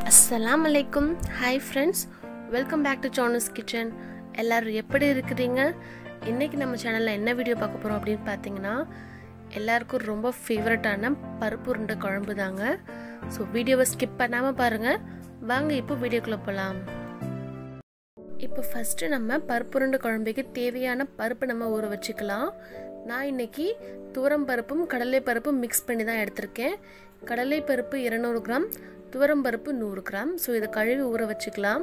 அஸ்ஸலாம் அலைக்கும் hi friends welcome back to Sana's kitchen எல்லோரும் எப்படி இருக்கிறீங்க இன்றைக்கி நம்ம சேனலில் என்ன வீடியோ பார்க்க போகிறோம் அப்படின்னு பார்த்தீங்கன்னா எல்லாருக்கும் ரொம்ப ஃபேவரட்டான பருப்பு உருண்டை குழம்பு தாங்க ஸோ வீடியோவை ஸ்கிப் பண்ணாமல் பாருங்கள் வாங்க இப்போ வீடியோக்குள்ளே போகலாம் இப்போ ஃபஸ்ட்டு நம்ம பருப்பு உருண்டை குழம்புக்கு தேவையான பருப்பு நம்ம ஊற வச்சுக்கலாம் நான் இன்னைக்கு துவரம் பருப்பும் கடலை பருப்பும் மிக்ஸ் பண்ணி தான் எடுத்திருக்கேன் கடலை பருப்பு இரநூறு கிராம் துவரம் பருப்பு நூறு கிராம் ஸோ இதை கழுவி ஊற வச்சுக்கலாம்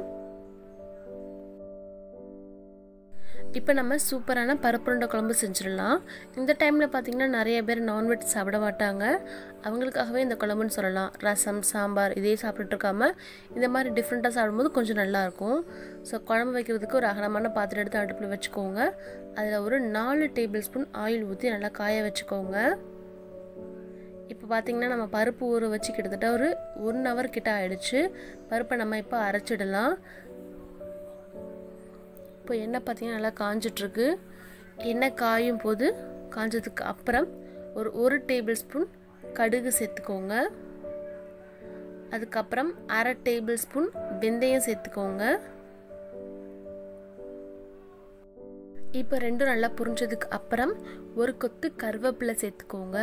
இப்போ நம்ம சூப்பரான பருப்புருண்டை குழம்பு செஞ்சிடலாம் இந்த டைமில் பார்த்திங்கன்னா நிறைய பேர் நான்வெஜ் சாப்பிட மாட்டாங்க அவங்களுக்காகவே இந்த குழம்புன்னு சொல்லலாம் ரசம் சாம்பார் இதே சாப்பிட்டுட்டு இருக்காம இந்த மாதிரி டிஃப்ரெண்ட்டாக சாப்பிடும்போது கொஞ்சம் நல்லாயிருக்கும் ஸோ குழம்பு வைக்கிறதுக்கு ஒரு அகலமான பாத்திரம் எடுத்து அடுப்பில் வச்சுக்கோங்க அதில் ஒரு நாலு டேபிள் ஸ்பூன் ஆயில் ஊற்றி நல்லா காய வச்சுக்கோங்க இப்போ பார்த்திங்கன்னா நம்ம பருப்பு ஊற வச்சு கிட்டத்தட்ட ஒரு ஒன் ஹவர் கிட்ட ஆயிடுச்சு பருப்பை நம்ம இப்போ அரைச்சிடலாம் இப்போ எண்ணெய் பார்த்திங்கன்னா நல்லா காஞ்சிட்ருக்கு எண்ணெய் காயும் போது காஞ்சதுக்கு அப்புறம் ஒரு ஒரு டேபிள் ஸ்பூன் கடுகு சேர்த்துக்கோங்க அதுக்கப்புறம் அரை டேபிள் ஸ்பூன் வெந்தயம் சேர்த்துக்கோங்க இப்போ ரெண்டும் நல்லா புரிஞ்சதுக்கு அப்புறம் ஒரு கொத்து கருவேப்பிலை சேர்த்துக்கோங்க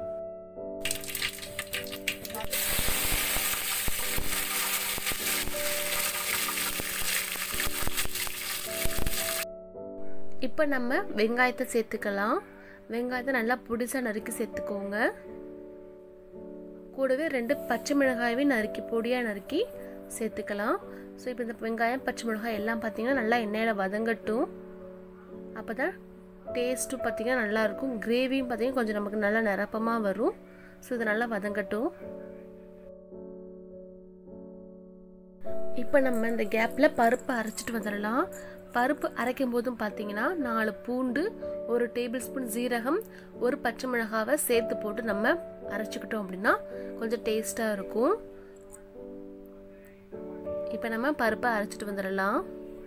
இப்போ நம்ம வெங்காயத்தை சேர்த்துக்கலாம் வெங்காயத்தை நல்லா புடிசாக நறுக்கி சேர்த்துக்கோங்க கூடவே ரெண்டு பச்சை மிளகாயவே நறுக்கி பொடியாக நறுக்கி சேர்த்துக்கலாம் ஸோ இப்போ இந்த வெங்காயம் பச்சை மிளகாய் எல்லாம் பார்த்தீங்கன்னா நல்லா எண்ணெயில் வதங்கட்டும் அப்போ தான் டேஸ்ட்டும் பார்த்திங்கன்னா நல்லாயிருக்கும் கிரேவியும் பார்த்திங்கன்னா கொஞ்சம் நமக்கு நல்லா நிரப்பமாக வரும் ஸோ இது நல்லா வதங்கட்டும் இப்போ நம்ம இந்த கேப்பில் பருப்பு அரைச்சிட்டு வந்துடலாம் பருப்பு அரைக்கும் போதும் பார்த்தீங்கன்னா நாலு பூண்டு ஒரு டேபிள் ஸ்பூன் ஜீரகம் ஒரு பச்சை மிளகாவை சேர்த்து போட்டு நம்ம அரைச்சிக்கிட்டோம் அப்படின்னா கொஞ்சம் டேஸ்ட்டாக இருக்கும் இப்போ நம்ம பருப்பை அரைச்சிட்டு வந்துடலாம்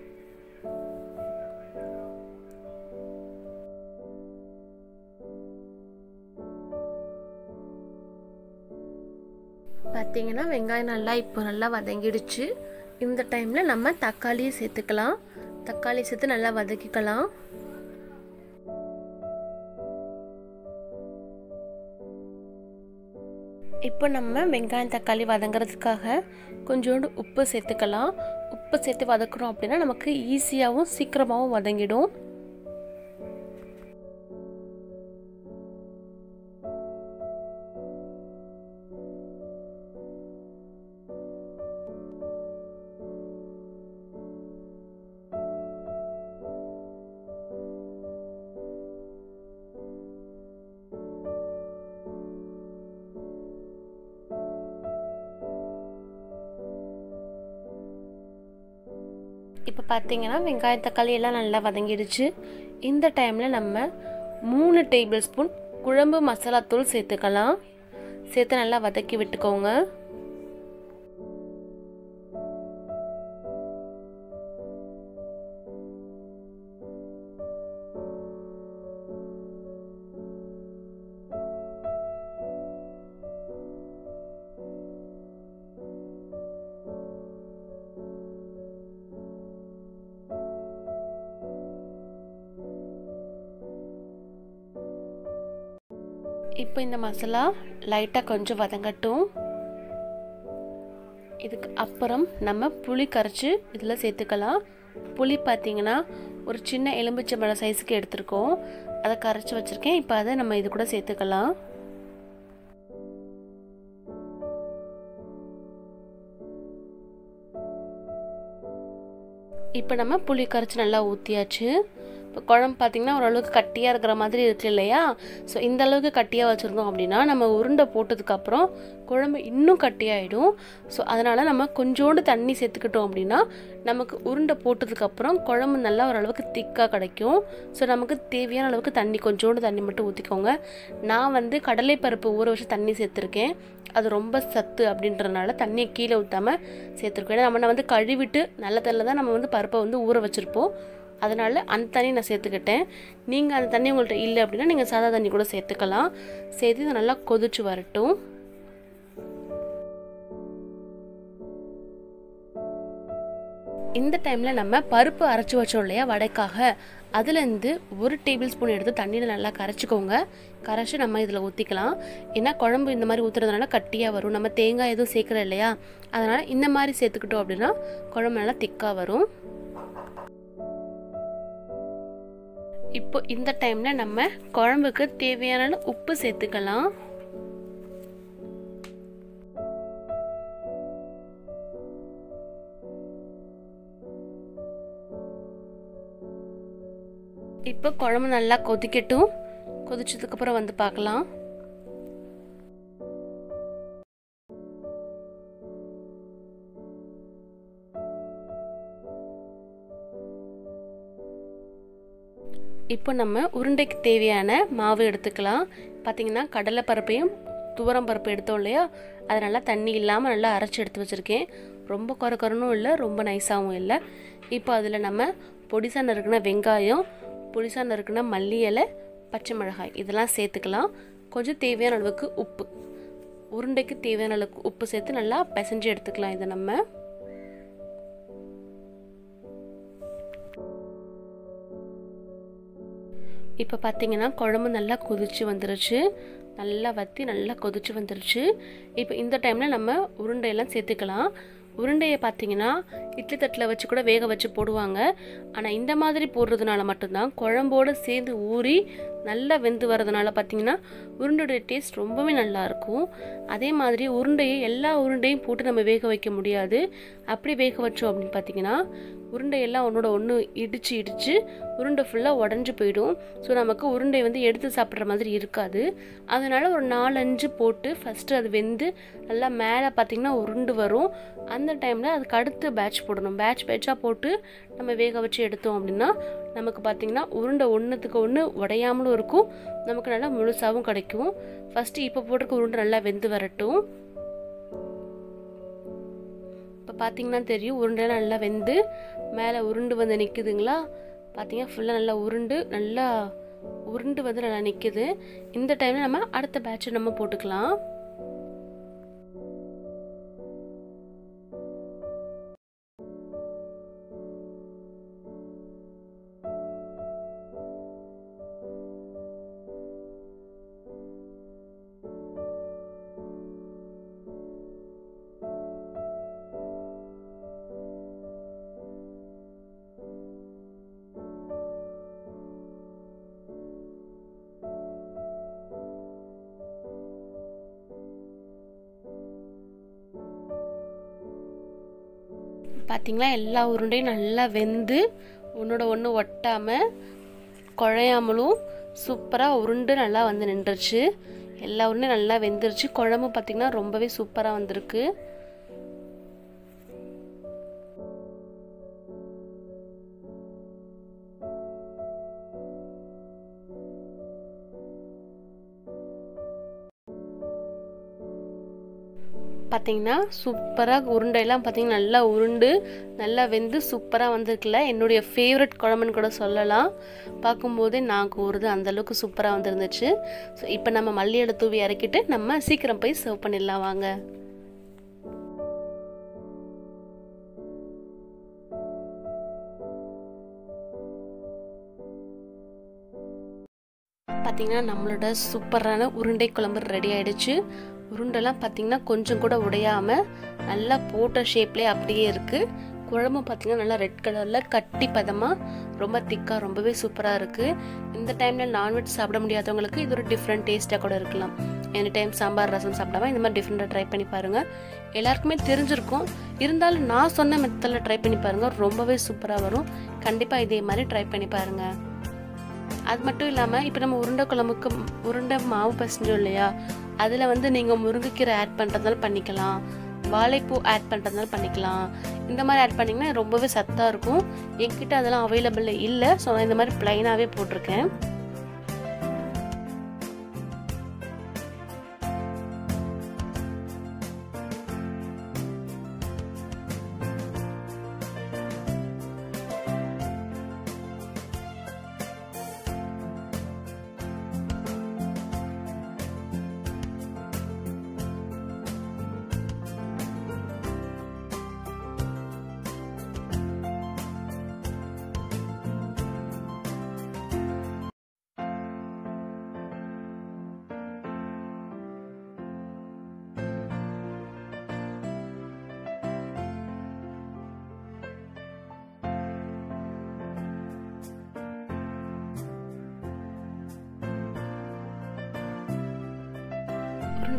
பார்த்தீங்கன்னா வெங்காயம் நல்லா இப்போ நல்லா வதங்கிடுச்சு இந்த டைமில் நம்ம தக்காளியை சேர்த்துக்கலாம் தக்காளி சேர்த்து நல்லா வதக்கிக்கலாம் இப்போ நம்ம வெங்காயம் தக்காளி வதங்கிறதுக்காக கொஞ்சோண்டு உப்பு சேர்த்துக்கலாம் உப்பு சேர்த்து வதக்குறோம் அப்படின்னா நமக்கு ஈஸியாகவும் சீக்கிரமாகவும் வதங்கிடும் இப்போ பார்த்தீங்கன்னா வெங்காயம் தக்காளி எல்லாம் நல்லா வதங்கிடுச்சு இந்த டைமில் நம்ம மூணு டேபிள் ஸ்பூன் குழம்பு மசாலாத்தூள் சேர்த்துக்கலாம் சேர்த்து நல்லா வதக்கி விட்டுக்கோங்க இப்போ இந்த மசாலா லைட்டாக கொஞ்சம் வதங்கட்டும் இதுக்கு அப்புறம் நம்ம புளி கரைச்சி இதில் சேர்த்துக்கலாம் புளி பார்த்திங்கன்னா ஒரு சின்ன எலும்பிச்சம்பழம் சைஸுக்கு எடுத்திருக்கோம் அதை கரைச்சி வச்சுருக்கேன் இப்போ அதை நம்ம இது கூட சேர்த்துக்கலாம் இப்போ நம்ம புளி கரைச்சி நல்லா ஊற்றியாச்சு இப்போ குழம்பு பார்த்திங்கன்னா ஓரளவுக்கு கட்டியாக இருக்கிற மாதிரி இருக்கு இல்லையா ஸோ இந்த அளவுக்கு கட்டியாக வச்சுருந்தோம் அப்படின்னா நம்ம உருண்டை போட்டதுக்கப்புறம் குழம்பு இன்னும் கட்டியாயிடும் ஸோ அதனால் நம்ம கொஞ்சோண்டு தண்ணி சேர்த்துக்கிட்டோம் அப்படின்னா நமக்கு உருண்டை போட்டதுக்கப்புறம் குழம்பு நல்லா ஓரளவுக்கு திக்காக கிடைக்கும் ஸோ நமக்கு தேவையான அளவுக்கு தண்ணி கொஞ்சோண்டு தண்ணி மட்டும் ஊற்றிக்கோங்க நான் வந்து கடலை பருப்பு ஊற வச்சு தண்ணி சேர்த்துருக்கேன் அது ரொம்ப சத்து அப்படின்றனால தண்ணியை கீழே ஊற்றாமல் சேர்த்துருக்கோம் ஏன்னா நம்ம வந்து கழுவிட்டு நல்ல தண்ணியில் தான் நம்ம வந்து பருப்பை வந்து ஊற வச்சுருப்போம் அதனால் அந்த தண்ணி நான் சேர்த்துக்கிட்டேன் நீங்கள் அந்த தண்ணி உங்கள்கிட்ட இல்லை அப்படின்னா நீங்கள் சாதா தண்ணி கூட சேர்த்துக்கலாம் சேர்த்து இதை நல்லா கொதிச்சு வரட்டும் இந்த டைமில் நம்ம பருப்பு அரைச்சி வச்சோம் இல்லையா வடைக்காக அதுலேருந்து ஒரு டேபிள் ஸ்பூன் எடுத்து தண்ணியில் நல்லா கரைச்சிக்கோங்க கரைச்சி நம்ம இதில் ஊற்றிக்கலாம் ஏன்னா குழம்பு இந்த மாதிரி ஊற்றுறதுனால கட்டியாக வரும் நம்ம தேங்காய் எதுவும் சேர்க்குறோம் இல்லையா அதனால் இந்த மாதிரி சேர்த்துக்கிட்டோம் அப்படின்னா குழம்பு நல்லா திக்காக வரும் இப்போ இந்த டைமில் நம்ம குழம்புக்கு தேவையான உப்பு சேர்த்துக்கலாம் இப்போ குழம்பு நல்லா கொதிக்கட்டும் கொதிச்சதுக்கப்புறம் வந்து பார்க்கலாம் இப்போ நம்ம உருண்டைக்கு தேவையான மாவு எடுத்துக்கலாம் பார்த்தீங்கன்னா கடலை பருப்பையும் துவரம் பருப்பு எடுத்தோம் இல்லையா அதை நல்லா தண்ணி இல்லாமல் நல்லா அரைச்சி எடுத்து வச்சுருக்கேன் ரொம்ப குறை குறனும் இல்லை ரொம்ப நைஸாகவும் இல்லை இப்போ அதில் நம்ம பொடிசா நறுக்குன வெங்காயம் பொடிசா நறுக்குன மல்லி இலை பச்சை மிளகாய் இதெல்லாம் சேர்த்துக்கலாம் கொஞ்சம் தேவையான அளவுக்கு உப்பு உருண்டைக்கு தேவையான அளவுக்கு உப்பு சேர்த்து நல்லா பிசைஞ்சு எடுத்துக்கலாம் இதை நம்ம இப்போ பார்த்தீங்கன்னா குழம்பு நல்லா கொதிச்சு வந்துருச்சு நல்லா வற்றி நல்லா கொதிச்சு வந்துருச்சு இப்போ இந்த டைமில் நம்ம உருண்டையெல்லாம் சேர்த்துக்கலாம் உருண்டையை பார்த்தீங்கன்னா இட்லி தட்டில் வச்சு கூட வேக வச்சு போடுவாங்க ஆனால் இந்த மாதிரி போடுறதுனால மட்டும்தான் குழம்போடு சேர்ந்து ஊறி நல்லா வெந்து வரதுனால பார்த்தீங்கன்னா உருண்டையோட டேஸ்ட் ரொம்பவே நல்லாயிருக்கும் அதே மாதிரி உருண்டையை எல்லா உருண்டையும் போட்டு நம்ம வேக வைக்க முடியாது அப்படி வேக வச்சோம் அப்படின்னு பார்த்தீங்கன்னா உருண்டையெல்லாம் ஒன்றோட ஒன்று இடித்து இடித்து உருண்டை ஃபுல்லாக உடஞ்சி போயிடும் ஸோ நமக்கு உருண்டை வந்து எடுத்து சாப்பிட்ற மாதிரி இருக்காது அதனால் ஒரு நாலஞ்சு போட்டு ஃபஸ்ட்டு அது வெந்து நல்லா மேலே பார்த்திங்கன்னா உருண்டு வரும் அந்த டைமில் அதுக்கு அடுத்து பேட்ச் போடணும் பேட்ச் பேட்சாக போட்டு நம்ம வேக வச்சு எடுத்தோம் அப்படின்னா நமக்கு பார்த்திங்கன்னா உருண்டை ஒன்றுத்துக்கு ஒன்று உடையாமலும் இருக்கும் நமக்கு நல்லா முழுசாகவும் கிடைக்கும் ஃபஸ்ட்டு இப்போ போட்டிருக்க உருண்டை நல்லா வெந்து வரட்டும் இப்போ பார்த்தீங்கன்னா தெரியும் உருண்டைலாம் நல்லா வெந்து மேலே உருண்டு வந்து நிற்குதுங்களா பார்த்தீங்கன்னா ஃபுல்லாக நல்லா உருண்டு நல்லா உருண்டு வந்து நல்லா நிற்குது இந்த டைமில் நம்ம அடுத்த பேட்சை நம்ம போட்டுக்கலாம் பார்த்தீங்களா எல்லா உருண்டையும் நல்லா வெந்து ஒன்றோட ஒன்று ஒட்டாமல் குழையாமலும் சூப்பராக உருண்டு நல்லா வந்து நின்றுச்சு எல்லா உருண்டையும் நல்லா வெந்துருச்சு குழம்பு பார்த்திங்கன்னா ரொம்பவே சூப்பராக வந்திருக்கு பார்த்தீங்கன்னா சூப்பராக உருண்டையெல்லாம் பார்த்தீங்கன்னா நல்லா உருண்டு நல்லா வெந்து சூப்பராக வந்திருக்குல்ல என்னுடைய ஃபேவரட் குழம்புன்னு கூட சொல்லலாம் பார்க்கும்போதே நாக்கு ஊறுது அந்தளவுக்கு சூப்பராக வந்துருந்துச்சு ஸோ இப்போ நம்ம மல்லியில் தூவி இறக்கிட்டு நம்ம சீக்கிரம் போய் சர்வ் பண்ணிடலாம் வாங்க பார்த்தீங்கன்னா நம்மளோட சூப்பரான உருண்டை குழம்பு ரெடி ஆயிடுச்சு உருண்டெல்லாம் பார்த்தீங்கன்னா கொஞ்சம் கூட உடையாமல் நல்லா போட்ட ஷேப்லேயே அப்படியே இருக்குது குழம்பு பார்த்தீங்கன்னா நல்லா ரெட் கலரில் கட்டி பதமாக ரொம்ப திக்காக ரொம்பவே சூப்பராக இருக்குது இந்த டைமில் நான்வெஜ் சாப்பிட முடியாதவங்களுக்கு இது ஒரு டிஃப்ரெண்ட் டேஸ்ட்டாக கூட இருக்கலாம் எனி டைம் சாம்பார் ரசம் சாப்பிடாம இந்த மாதிரி டிஃப்ரெண்ட்டாக ட்ரை பண்ணி பாருங்கள் எல்லாருக்குமே தெரிஞ்சிருக்கும் இருந்தாலும் நான் சொன்ன மெத்தடில் ட்ரை பண்ணி பாருங்கள் ரொம்பவே சூப்பராக வரும் கண்டிப்பாக இதே மாதிரி ட்ரை பண்ணி பாருங்கள் அது மட்டும் இல்லாமல் இப்போ நம்ம உருண்டை குழம்புக்கு உருண்டை மாவு பசஞ்சோம் இல்லையா அதில் வந்து நீங்கள் முருங்கைக்கீரை ஆட் பண்ணுறதால பண்ணிக்கலாம் வாழைப்பூ ஆட் பண்ணுறதுனால பண்ணிக்கலாம் இந்த மாதிரி ஆட் பண்ணிங்கன்னா ரொம்பவே சத்தாக இருக்கும் என்கிட்ட அதெல்லாம் அவைலபிள் இல்லை ஸோ நான் இந்த மாதிரி ப்ளைனாகவே போட்டிருக்கேன்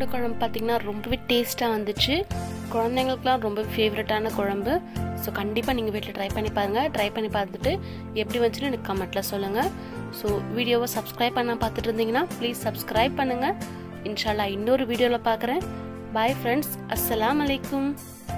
உருண்டை குழம்பு பார்த்திங்கன்னா ரொம்பவே டேஸ்ட்டாக வந்துச்சு குழந்தைங்களுக்குலாம் ரொம்ப ஃபேவரட்டான குழம்பு ஸோ கண்டிப்பாக நீங்கள் வீட்டில் ட்ரை பண்ணி பாருங்கள் ட்ரை பண்ணி பார்த்துட்டு எப்படி வந்துச்சுன்னு எனக்கு கமெண்ட்டில் சொல்லுங்கள் ஸோ வீடியோவை சப்ஸ்கிரைப் பண்ண பார்த்துட்டு இருந்தீங்கன்னா ப்ளீஸ் சப்ஸ்கிரைப் பண்ணுங்கள் இன்ஷால்லா இன்னொரு வீடியோவில் பார்க்குறேன் பாய் ஃப்ரெண்ட்ஸ் அஸ்ஸலாம் அலைக்கும்